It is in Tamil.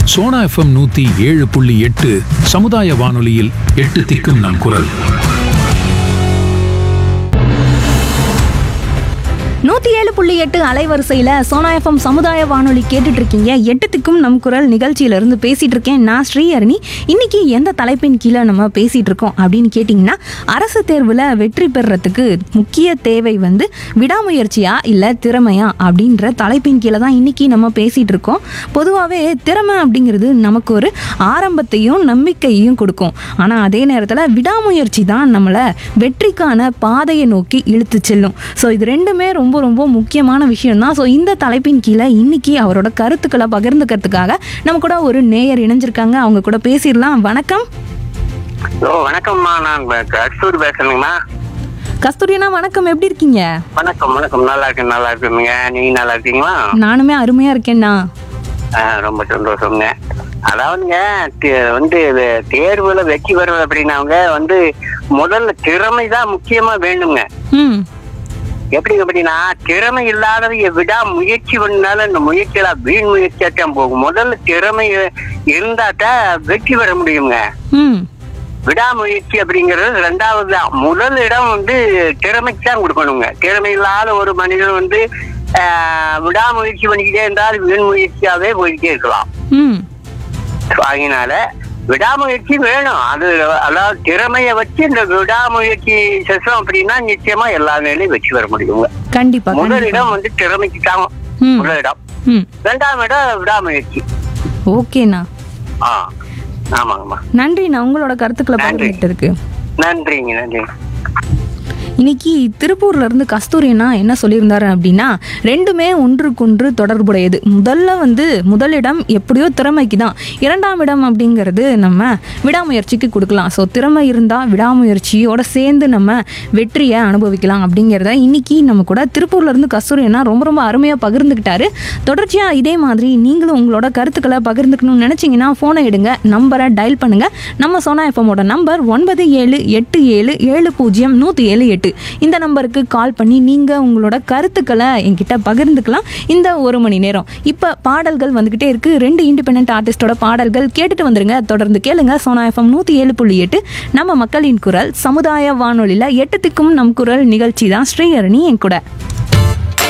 சோனா எஃப்எம் நூத்தி ஏழு புள்ளி எட்டு சமுதாய வானொலியில் எட்டு திக்கும் நம் குரல் நூத்தி ஏழு புள்ளி எட்டு அலைவரிசையில சோனா எஃப்எம் சமுதாய வானொலி கேட்டுட்டு இருக்கீங்க எட்டுத்துக்கும் நம் குரல் நிகழ்ச்சியில இருந்து பேசிட்டு இருக்கேன் நான் ஸ்ரீஹரணி இன்னைக்கு எந்த தலைப்பின் கீழே நம்ம பேசிட்டு இருக்கோம் அப்படின்னு கேட்டிங்கன்னா அரசு தேர்வுல வெற்றி பெறுறதுக்கு முக்கிய தேவை வந்து விடாமுயற்சியா இல்ல திறமையா அப்படின்ற தலைப்பின் கீழே தான் இன்னைக்கு நம்ம பேசிட்டு இருக்கோம் பொதுவாகவே திறமை அப்படிங்கிறது நமக்கு ஒரு ஆரம்பத்தையும் நம்பிக்கையையும் கொடுக்கும் ஆனா அதே நேரத்துல விடாமுயற்சி தான் நம்மளை வெற்றிக்கான பாதையை நோக்கி இழுத்து செல்லும் ஸோ இது ரெண்டுமே ரொம்ப ரொம்ப முக்கியமான விஷயம் தான் ஸோ இந்த தலைப்பின் கீழே இன்னைக்கு அவரோட கருத்துக்களை பகிர்ந்துக்கிறதுக்காக நம்ம கூட ஒரு நேயர் இணைஞ்சிருக்காங்க அவங்க கூட பேசிடலாம் வணக்கம் ஓ வணக்கம்மா நான் ப- கஸ்தூரி பேசுறேங்கம்மா கஸ்தூரியனா வணக்கம் எப்படி இருக்கீங்க வணக்கம் வணக்கம் நல்லா இருக்கேன் நல்லா இருக்குங்க நீங்க நல்லா இருக்கீங்களா நானுமே அருமையா இருக்கேன்ண்ணா ஆ, ரொம்ப சந்தோஷம்ங்க அதாவதுங்க தே- வந்து இது தேர்வுல வெற்றி பெறுவது அப்படின்னாங்க வந்து முதல்ல திறமை தான் முக்கியமா வேண்டுங்க ம் எப்படிங்க அப்படின்னா திறமை இல்லாதவங்க விடா முயற்சி பண்ணாலும் இந்த முயற்சியில வீண் முயற்சியாத்தான் போகும் முதல்ல திறமை இருந்தா தான் வெற்றி பெற முடியுங்க ம் விடாமுயற்சி அப்படிங்கிறது ரெண்டாவது தான் முதல் இடம் வந்து திறமைக்கு தான் கொடுக்கணுங்க திறமை இல்லாத ஒரு மனிதன் வந்து ஆஹ், விடாமுயற்சி பண்ணிக்கிட்டே இருந்தால் வீண் முயற்சியாவே போய்கிட்டே இருக்கலாம் ம் அதனால விடாமுயற்சி வேணும் அது அதாவது திறமையை வச்சு இந்த விடாமுயற்சி செஞ்சோம் அப்படின்னா நிச்சயமா எல்லா நிலையும் வெற்றி பெற முடியுங்க கண்டிப்பா முதல் கண்டிப்பா இடம் வந்து திறமைக்கு தான் ம் முதல் இடம் ம் ரெண்டாம் இடம் விடாமுயற்சி ஓகேண்ணா ஆ ஆமாங்கம்மா நன்றிண்ணா உங்களோட கருத்துக்களை நன்றி. பகிர்ந்துக்கிட்டதுக்கு நன்றிங்க நன்றி இன்னைக்கு திருப்பூர்ல இருந்து கஸ்தூரியனா என்ன சொல்லியிருந்தாரு அப்படின்னா ரெண்டுமே ஒன்றுக்கொன்று தொடர்புடையது முதல்ல வந்து முதலிடம் எப்படியோ திறமைக்கு தான் இரண்டாம் இடம் அப்படிங்கிறது நம்ம விடாமுயற்சிக்கு கொடுக்கலாம் ஸோ திறமை இருந்தால் விடாமுயற்சியோட சேர்ந்து நம்ம வெற்றியை அனுபவிக்கலாம் அப்படிங்கிறத இன்னைக்கு நம்ம கூட திருப்பூர்ல இருந்து கஸ்தூரியனா ரொம்ப ரொம்ப அருமையாக பகிர்ந்துக்கிட்டாரு தொடர்ச்சியாக இதே மாதிரி நீங்களும் உங்களோட கருத்துக்களை பகிர்ந்துக்கணும்னு நினச்சிங்கன்னா ஃபோனை எடுங்க நம்பரை டயல் பண்ணுங்க நம்ம சோனா எஃப்எம்மோட நம்பர் ஒன்பது ஏழு எட்டு ஏழு ஏழு பூஜ்ஜியம் நூற்றி ஏழு எட்டு இந்த நம்பருக்கு கால் பண்ணி நீங்கள் உங்களோட கருத்துக்களை என்கிட்ட பகிர்ந்துக்கலாம் இந்த ஒரு மணி நேரம் இப்போ பாடல்கள் வந்துக்கிட்டே இருக்கு ரெண்டு இண்டிபெண்ட் ஆர்டிஸ்டோட பாடல்கள் கேட்டுட்டு வந்துருங்க தொடர்ந்து கேளுங்க சோனா எஃப்எம் நூற்றி ஏழு புள்ளி எட்டு நம்ம மக்களின் குரல் சமுதாய வானொலியில் எட்டு திக்கும் நம் குரல் நிகழ்ச்சி தான் ஸ்ரீஹரணி என் கூட